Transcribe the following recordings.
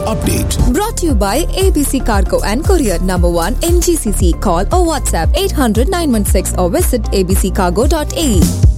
update. Brought to you by ABC Cargo and Courier Number 1 in GCC. Call or WhatsApp 800 916 or visit abccargo.ae.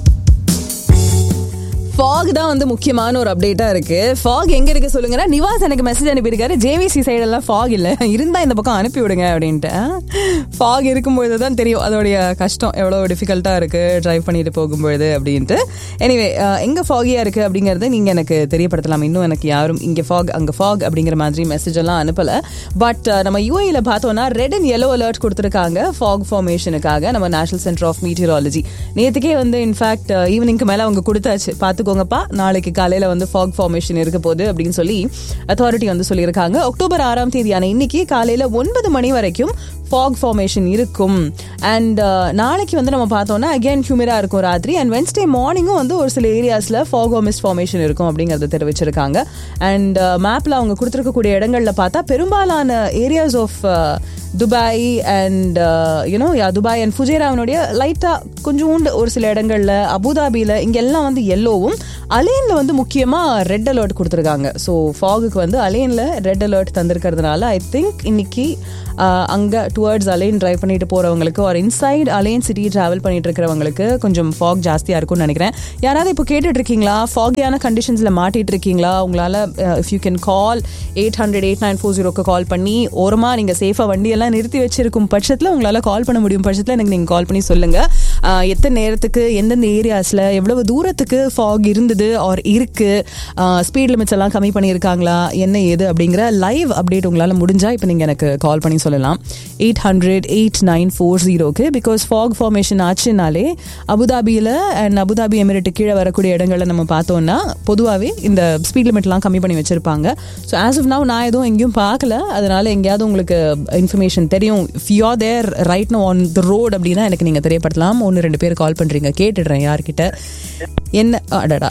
Fog தான் வந்து முக்கியமான ஒரு அப்டேட்டா இருக்கு fog எங்க இருக்கு சொல்லுங்கன்னா நிவாஸ் எனக்கு மெசேஜ் அனுப்பியிருக்காரு ஜேவிசி சைடெல்லாம் ஃபாக் இல்ல இருந்தா இந்த பக்கம் அனுப்பி விடுங்க அப்படின்ட்டு ஃபாக் இருக்கும்பொழுது தான் தெரியும் அதோடைய கஷ்டம் எவ்வளவு டிஃபிகல்ட்டா இருக்கு டிரைவ் பண்ணிட்டு போகும்பொழுது அப்படின்ட்டு எனிவே எங்க ஃபாகியா இருக்கு அப்படிங்கறத நீங்க எனக்கு தெரியப்படுத்தலாம் இன்னும் எனக்கு யாரும் இங்க ஃபாக் அங்க ஃபாக் அப்படிங்கிற மாதிரி மெசேஜ் எல்லாம் அனுப்பல பட் நம்ம யூஏல பார்த்தோம்னா ரெட் அண்ட் yellow அலர்ட் கொடுத்துருக்காங்க ஃபாக் ஃபார்மேஷனுக்காக நம்ம நேஷனல் சென்டர் ஆஃப் மீட்டியராலஜி நேற்றுக்கே வந்து இன்ஃபேக்ட் ஈவினிங்க்கு மேலே அவங்க கொடுத்தாச்சு பார்த்துக்கோங்கப்பா நாளைக்கு காலையில் வந்து ஃபாக் ஃபார்மேஷன் இருக்க போகுது அப்படின்னு சொல்லி அத்தாரிட்டி வந்து சொல்லியிருக்காங்க அக்டோபர் ஆறாம் தேதியான இன்னைக்கு காலையில் ஒன்பது மணி வரைக்கும் ஃபாக் ஃபார்மேஷன் இருக்கும் அண்ட் நாளைக்கு வந்து நம்ம பார்த்தோம்னா அகைன் ஹியூமிரா இருக்கும் ராத்திரி அண்ட் வென்ஸ்டே மார்னிங்கும் வந்து ஒரு சில ஏரியாஸில் ஃபாக் மிஸ்ட் ஃபார்மேஷன் இருக்கும் அப்படிங்கறத தெரிவிச்சிருக்காங்க அண்ட் மேப்பில் அவங்க கொடுத்துருக்கக்கூடிய இடங்கள்ல பார்த்தா பெரும்பாலான areas of Dubai and you know yeah Dubai and ஃபுஜேராவனுடைய லைட்டாக கொஞ்சோண்டு ஒரு சில இடங்கள்ல அபுதாபியில் இங்க எல்லாம் வந்து எல்லோவும் அலேன்ல வந்து முக்கியமாக ரெட் அலர்ட் கொடுத்துருக்காங்க ஸோ ஃபாகுக்கு வந்து அலேன்ல ரெட் அலர்ட் தந்திருக்கிறதுனால ஐ திங்க் இன்னைக்கு அங்கே டுவர்ட்ஸ் அலைன் டிரைவ் பண்ணிட்டு போறவங்களுக்கு ஒரு இன்சைட் அலைன் சிட்டி டிராவல் பண்ணிட்டு இருக்கிறவங்களுக்கு கொஞ்சம் ஃபாக் ஜாஸ்தியாக இருக்கும்னு நினைக்கிறேன் யாராவது இப்போ கேட்டுட்டு இருக்கீங்களா ஃபாகியான கண்டிஷன்ஸில் மாட்டிட்டு இருக்கீங்களா உங்களால் if you can call eight hundred eight nine four ஜீரோக்கு கால் பண்ணி ஓரமாக நீங்கள் சேஃபாக வண்டியெல்லாம் நிறுத்தி வச்சிருக்கும் பட்சத்தில் உங்களால் கால் பண்ண முடியும் பட்சத்தில் எனக்கு நீங்கள் கால் பண்ணி சொல்லுங்க அஹ், எத்தனை நேரத்துக்கு எந்தெந்த ஏரியாஸில் எவ்வளவு தூரத்துக்கு ஃபாக் இருந்தது ஆர் இருக்கு ஸ்பீட் லிமிட்ஸ் எல்லாம் கம்மி பண்ணியிருக்காங்களா என்ன ஏது அப்படிங்கிற லைவ் அப்டேட் உங்களால் முடிஞ்சா இப்போ நீங்கள் எனக்கு கால் பண்ணி சொல்லலாம் eight hundred eight nine four ஜீரோக்கு பிகாஸ் ஃபாக் ஃபார்மேஷன் ஆச்சுனாலே அபுதாபியில் அண்ட் அபுதாபி எமிரேட்டு கீழே வரக்கூடிய இடங்கள்ல நம்ம பார்த்தோம்னா பொதுவாகவே இந்த ஸ்பீட் லிமிட்லாம் கம்மி பண்ணி வச்சிருப்பாங்க ஸோ ஆஸ் ஆஃப் நவ் நான் எதுவும் எங்கேயும் பார்க்கல அதனால எங்கேயாவது உங்களுக்கு இன்ஃபர்மேஷன் தெரியும் if you are there right no on the road அப்படின்னா எனக்கு நீங்கள் தெரியப்படுத்தலாம் ஒன்று ரெண்டு பேர் கால் பண்ணுறீங்க கேட்டுடுறேன் யார்கிட்ட என்ன அடடா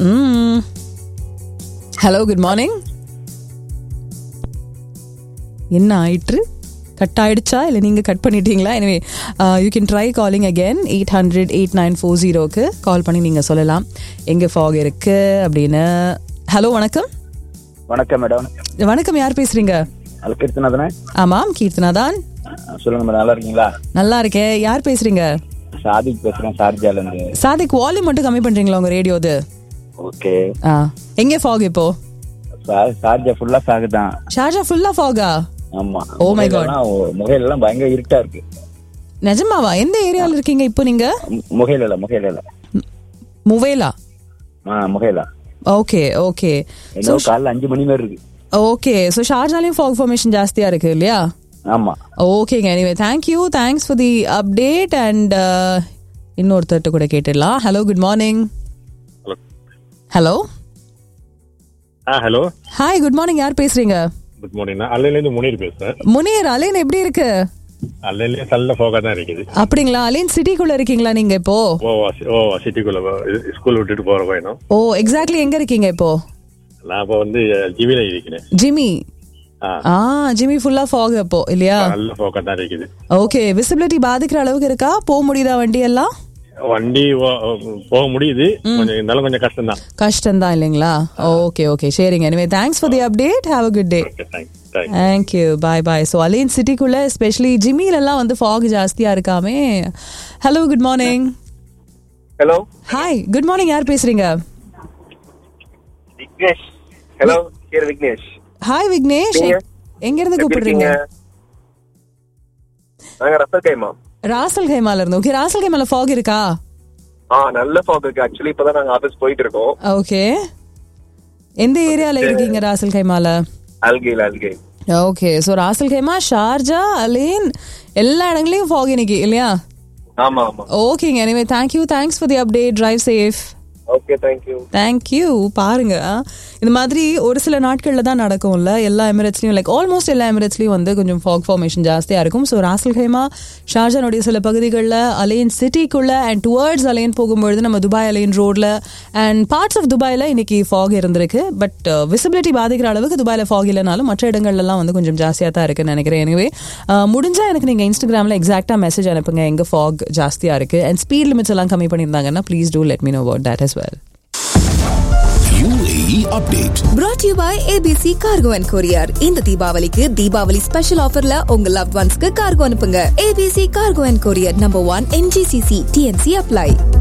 ஹலோ குட் மார்னிங் என்ன ஆயிற்று கட் ஆயிடுச்சா இல்லை நீங்கள் கட் பண்ணிட்டீங்களா எனவே you can try calling again eight hundred eight nine four ஜீரோக்கு கால் பண்ணி நீங்கள் சொல்லலாம் எங்கே ஃபாக் இருக்கு அப்படின்னு ஹலோ வணக்கம் வணக்கம் மேடம் வணக்கம் யார் பேசுறீங்க அல்கீர்த்தனா தானே ஆமாம் கீர்த்தனா தான் சொல்லுங்க மேடம் நல்லா இருக்கீங்களா நல்லா இருக்கேன் யார் பேசுறீங்க சாதிக் பேசுறேன் ஷார்ஜால இருந்து சாதிக் வால்யூம் மட்டும் கம்மி பண்றீங்களா உங்க ரேடியோது ஓகே ஆ எங்கே ஃபாக் இப்போ ஷார்ஜா ஃபுல்லா சாகு தான் ஷார்ஜா ஃபுல்லா ஃபாகா ஆமா Oh my God. முகையில எல்லாம் பயங்கர இருட்டா இருக்கு நிஜமாவா எந்த ஏரியால இருக்கீங்க இப்போ நீங்க மு- முகையில இல்ல முகையில இல்ல முவேலா ஆ முகையில ஓகே ஓகே இன்னும் காலைல அஞ்சு மணி மாதிரி இருக்கு ஓகே ஸோ ஷார்ஜாலையும் ஃபாக் ஃபார்மேஷன் ஜாஸ்தியா இருக்கு இல்லையா ஆமா ஓகேங்க anyway thank you thanks for the update and இன்னொருத்தர்கிட்ட கூட கேட்டுடலாம் hello good morning hello ah hello hi good morning யார் பேசுறீங்க குட் மார்னிங் நான் அல்லையிலேருந்து முனீர் பேசுறேன் முனியர் அலைன் எப்படி இருக்கு அல்லையிலேயே நல்ல ஃபோக்கா தான் இருக்குது அப்படிங்களா அலைன் சிட்டிக்குள்ள இருக்கீங்களா நீங்க இப்போ ஓவா சி- ஓவா சிட்டிக்குள்ள ஸ்கூல் விட்டுட்டு போற பையனும் ஓ எக்ஸாக்ட்லி எங்க இருக்கீங்க இப்போ நான் இப்போ வந்து ஜிவில இருக்கிறேன் ஜிமி ஆ ஆ ஜிமி ஃபுல்லா ஃபாக் அப்போ இல்லையா நல்ல ஃபோக்கா தான் இருக்குது ஓகே விசிபிலிட்டி பாதிக்கிற அளவுக்கு இருக்கா போக முடியுதா வண்டி எல்லாம் வண்டி ஓ- போக முடியுது கொஞ்சம் இருந்தாலும் கொஞ்சம் கஷ்டம் தான் கஷ்டம் தான் இல்லைங்களா ஓகே ஓகே சரிங்க எனவே thanks for the update have a good day okay thanks thanks thank you bye bye so அலைன் சிட்டிக்குள்ள எஸ்பெஷலி ஜிம்மிலெல்லாம் வந்து ஃபாக் ஜாஸ்தியா இருக்காமே hello good morning hello hi good morning யார் பேசுறீங்க Vignesh hello here Vignesh hi Vignesh நீங்க? எங்க இருந்து எப்படி கூப்பிடுறீங்க இருக்கீங்க? நாங்க ரசல் கைமா ராசல் கைமால இருந்து ஓகே ராசல் கைமால ஃபாக் இருக்கா ஆ நல்ல ஃபாக் இருக்கு ஆக்சுவலி இப்பதான் நாங்க ஆபீஸ் போயிட்டு இருக்கோம் ஓகே எந்த ஏரியால இருக்கீங்க ராசல் கைமால Al Khail Al Khail okay so Ras Al Khaimah Sharjah Al Ain எல்லா இடங்களையும் ஃபாக் இன்னைக்கு இல்லையா ஆமா ஆமா ஓகேங்க anyway thank you thanks for the update drive safe okay thank you thank you பாருங்க இந்த மாதிரி ஒரு சில நாட்களில் தான் நடக்கும்ல எல்லா எமிரேட்ஸ்லையும் லைக் ஆல்மோஸ்ட் எல்லா எமிரேட்ஸ்லையும் வந்து கொஞ்சம் ஃபாக் ஃபார்மேஷன் ஜாஸ்தியாக இருக்கும் ஸோ ராசல் ஹேமா ஷார்ஜானுடைய சில பகுதிகளில் அலைன் சிட்டிக்குள்ள அண்ட் டுவர்ட்ஸ் அலைன் போகும்பொழுது நம்ம துபாய் அலைன் ரோட்ல அண்ட் பார்ட்ஸ் ஆஃப் துபாயில் இன்னைக்கு ஃபாக் இருந்திருக்கு பட் விசிபிலிட்டி பாதிக்கிற அளவுக்கு துபாயில் ஃபாக் இல்லைனாலும் மற்ற இடங்கள்லாம் வந்து கொஞ்சம் ஜாஸ்தியாக தான் இருக்குன்னு நினைக்கிறேன் எனவே முடிஞ்சா எனக்கு நீங்கள் இன்ஸ்டாகிராமில் எக்ஸாக்டாக மெசேஜ் அனுப்புங்க எங்கே ஃபாக் ஜாஸ்தியாக இருக்கு அண்ட் ஸ்பீட் லிமிட்ஸ் எல்லாம் கம்மி பண்ணியிருந்தாங்கன்னா please do let me know about that as well UAE update. brought to you by ABC Cargo and Courier இந்த தீபாவளிக்கு தீபாவளி ஸ்பெஷல் ஆஃபர்ல உங்க லவ் ஒன்ஸ்க்கு கார்கோ அனுப்புங்க ABC Cargo and Courier number one NGCC TNC apply